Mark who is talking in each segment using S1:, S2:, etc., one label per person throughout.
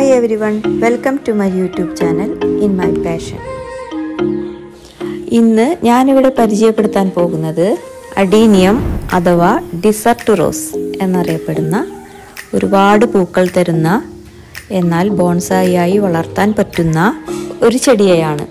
S1: hi everyone welcome to my YouTube channel in my passion ഇന്ന് ഞാനിവിടെ പരിചയപ്പെടുത്താൻ പോകുന്നത് അഡീനിയം അഥവാ ഡിസർട്ട് റോസ് എന്നറിയപ്പെടുന്ന ഒരുപാട് പൂക്കൾ തരുന്ന എന്നാൽ ബോൺസായി വളർത്താൻ പറ്റുന്ന ഒരു ചെടിയെയാണ്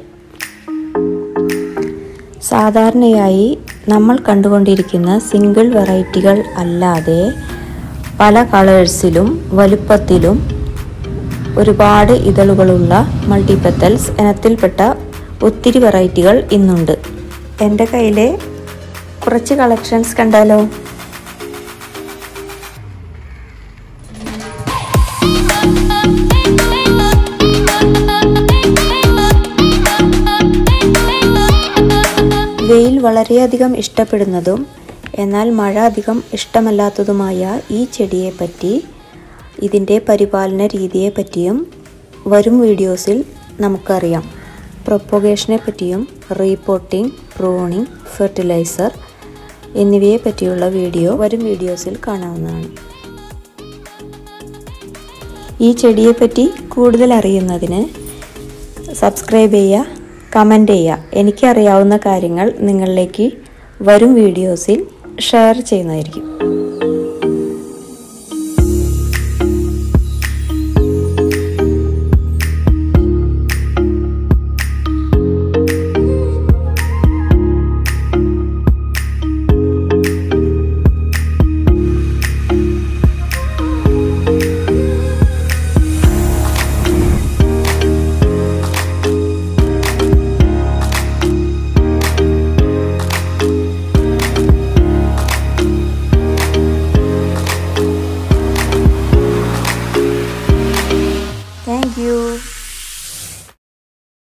S1: സാധാരണയായി നമ്മൾ കണ്ടുകൊണ്ടിരിക്കുന്ന സിംഗിൾ വെറൈറ്റികൾ അല്ലാതെ പല കളേഴ്സിലും വലുപ്പത്തിലും ഒരുപാട് ഇതളുകളുള്ള മൾട്ടിപെത്തൽസ് ഇനത്തിൽപ്പെട്ട ഒത്തിരി വെറൈറ്റികൾ ഇന്നുണ്ട് എൻ്റെ കയ്യിലെ കുറച്ച് കളക്ഷൻസ് കണ്ടാലോ വെയിൽ വളരെയധികം ഇഷ്ടപ്പെടുന്നതും എന്നാൽ മഴ അധികം ഇഷ്ടമല്ലാത്തതുമായ ഈ ചെടിയെ പറ്റി ഇതിൻ്റെ പരിപാലന രീതിയെ പറ്റിയും വരും വീഡിയോസിൽ നമുക്കറിയാം പ്രൊപ്പഗേഷനെ പറ്റിയും റീപോട്ടിംഗ് പ്രൂണിംഗ് ഫെർട്ടിലൈസർ എന്നിവയെ പറ്റിയുള്ള വീഡിയോ വരും വീഡിയോസിൽ കാണാവുന്നതാണ് ഈ ചെടിയെപ്പറ്റി കൂടുതൽ അറിയുന്നതിന് സബ്സ്ക്രൈബ് ചെയ്യുക കമൻ്റ് ചെയ്യുക എനിക്കറിയാവുന്ന കാര്യങ്ങൾ നിങ്ങളിലേക്ക് വരും വീഡിയോസിൽ ഷെയർ ചെയ്യുന്നതായിരിക്കും